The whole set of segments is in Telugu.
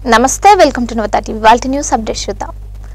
నమస్తే వెల్కమ్ టు నవత టీవీ వాళ్ళ న్యూస్ అప్డేట్ చూద్దాం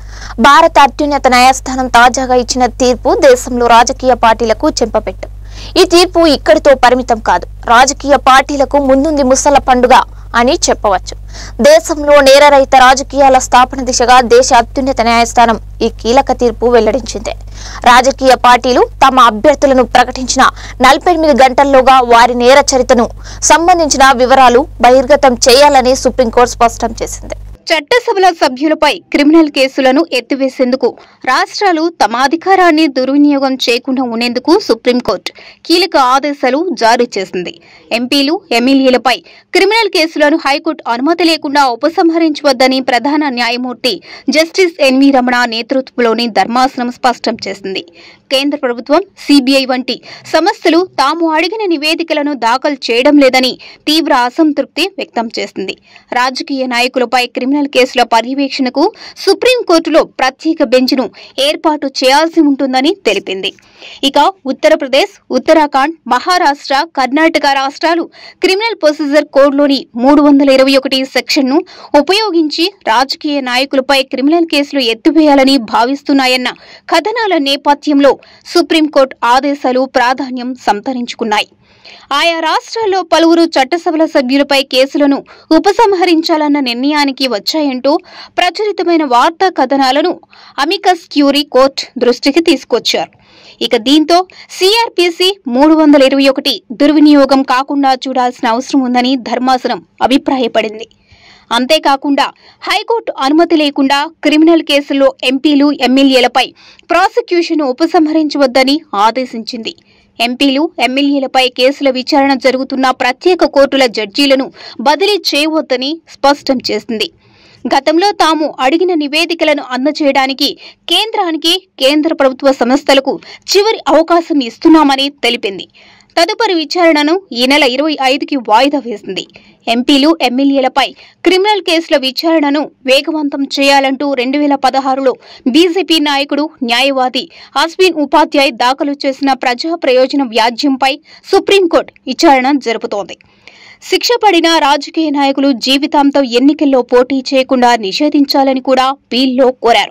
భారత అత్యున్నత న్యాయస్థానం తాజాగా ఇచ్చిన తీర్పు దేశంలో రాజకీయ పార్టీలకు చెంపపెట్టు ఈ తీర్పు ఇక్కడితో పరిమితం కాదు రాజకీయ పార్టీలకు ముందుంది ముసల పండుగ అని చెప్పవచ్చు దేశంలో నేరరహిత రాజకీయాల స్థాపన దిశగా దేశ అత్యున్నత న్యాయస్థానం ఈ కీలక తీర్పు వెల్లడించింది రాజకీయ పార్టీలు తమ అభ్యర్థులను ప్రకటించిన నలభై ఎనిమిది గంటల్లోగా వారి నేర చరిత్రను సంబంధించిన వివరాలు బహిర్గతం చేయాలని సుప్రీంకోర్టు స్పష్టం చేసింది చట్టసభల సభ్యులపై క్రిమినల్ కేసులను ఎత్తివేసేందుకు రాష్ట్రాలు తమ అధికారాన్ని దుర్వినియోగం చేయకుండా ఉండేందుకు సుప్రీంకోర్టు కీలక ఆదేశాలు జారీ చేసింది ఎంపీలు ఎమ్మెల్యేలపై క్రిమినల్ కేసులను హైకోర్టు అనుమతి లేకుండా ఉపసంహరించవద్దని ప్రధాన న్యాయమూర్తి జస్టిస్ ఎన్వి రమణ నేతృత్వంలోని ధర్మాసనం స్పష్టం చేసింది కేంద్ర ప్రభుత్వం సిబిఐ వంటి సంస్థలు తాము అడిగిన నివేదికలను దాఖలు చేయడం లేదని తీవ్ర అసంతృప్తి వ్యక్తం చేసింది రాజకీయ నాయకులపై క్రిమినల్ కేసుల పర్యవేక్షణకు సుప్రీంకోర్టులో ప్రత్యేక బెంచ్ను ఏర్పాటు చేయాల్సి ఉంటుందని తెలిపింది ఇక ఉత్తరప్రదేశ్ ఉత్తరాఖండ్ మహారాష్ట్ర కర్ణాటక రాష్ట్రాలు క్రిమినల్ ప్రొసీజర్ కోడ్లోని మూడు వందల ఇరవై ఒకటి సెక్షన్ను ఉపయోగించి రాజకీయ నాయకులపై క్రిమినల్ కేసులు ఎత్తివేయాలని భావిస్తున్నాయన్న కథనాల నేపథ్యంలో సుప్రీంకోర్టు ఆదేశాలు ప్రాధాన్యం సంతరించుకున్నాయి ఆయా రాష్ట్రాల్లో పలువురు చట్టసభల సభ్యులపై కేసులను ఉపసంహరించాలన్న నిర్ణయానికి వచ్చాయంటూ ప్రచురితమైన వార్తా కథనాలను అమికస్ క్యూరీ కోర్టు దృష్టికి తీసుకొచ్చారు ఇక దీంతో సిఆర్పిసి మూడు వందల ఇరవై ఒకటి దుర్వినియోగం కాకుండా చూడాల్సిన అవసరం ఉందని ధర్మాసనం అభిప్రాయపడింది అంతేకాకుండా హైకోర్టు అనుమతి లేకుండా క్రిమినల్ కేసుల్లో ఎంపీలు ఎమ్మెల్యేలపై ప్రాసిక్యూషన్ ఉపసంహరించవద్దని ఆదేశించింది ఎంపీలు ఎమ్మెల్యేలపై కేసుల విచారణ జరుగుతున్న ప్రత్యేక కోర్టుల జడ్జీలను బదిలీ చేయవద్దని స్పష్టం చేసింది గతంలో తాము అడిగిన నివేదికలను అందజేయడానికి కేంద్రానికి కేంద్ర ప్రభుత్వ సంస్థలకు చివరి అవకాశం ఇస్తున్నామని తెలిపింది తదుపరి విచారణను ఈ నెల ఇరవై ఐదుకి వాయిదా వేసింది ఎంపీలు ఎమ్మెల్యేలపై క్రిమినల్ కేసుల విచారణను వేగవంతం చేయాలంటూ రెండు వేల పదహారులో బీజేపీ నాయకుడు న్యాయవాది అశ్విన్ ఉపాధ్యాయ్ దాఖలు చేసిన ప్రజా ప్రయోజన వ్యాజ్యంపై సుప్రీంకోర్టు విచారణ జరుపుతోంది శిక్ష పడిన రాజకీయ నాయకులు జీవితాంతం ఎన్నికల్లో పోటీ చేయకుండా నిషేధించాలని కూడా బిల్లో కోరారు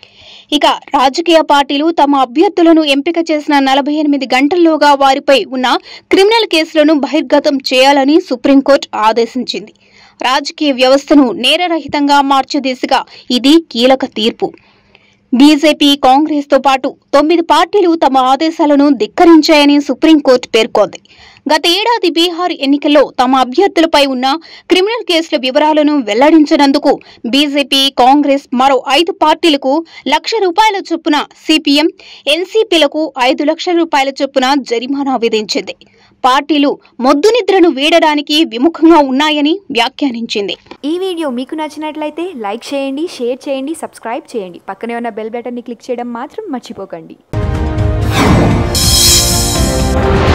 ఇక రాజకీయ పార్టీలు తమ అభ్యర్థులను ఎంపిక చేసిన నలభై ఎనిమిది గంటల్లోగా వారిపై ఉన్న క్రిమినల్ కేసులను బహిర్గతం చేయాలని సుప్రీంకోర్టు ఆదేశించింది రాజకీయ వ్యవస్థను నేరరహితంగా మార్చే దిశగా ఇది కీలక తీర్పు బీజేపీ కాంగ్రెస్ తో పాటు తొమ్మిది పార్టీలు తమ ఆదేశాలను ధిక్కరించాయని సుప్రీంకోర్టు పేర్కొంది గత ఏడాది బీహార్ ఎన్నికల్లో తమ అభ్యర్థులపై ఉన్న క్రిమినల్ కేసుల వివరాలను వెల్లడించినందుకు బీజేపీ కాంగ్రెస్ మరో ఐదు పార్టీలకు లక్ష రూపాయల చొప్పున సిపిఎం ఎన్సీపీలకు ఐదు లక్షల రూపాయల చొప్పున జరిమానా విధించింది పార్టీలు మొద్దు నిద్రను వీడడానికి విముఖంగా ఉన్నాయని వ్యాఖ్యానించింది ఈ వీడియో మీకు నచ్చినట్లయితే లైక్ చేయండి షేర్ చేయండి సబ్స్క్రైబ్ చేయండి పక్కనే ఉన్న బెల్ బటన్ని క్లిక్ చేయడం మాత్రం మర్చిపోకండి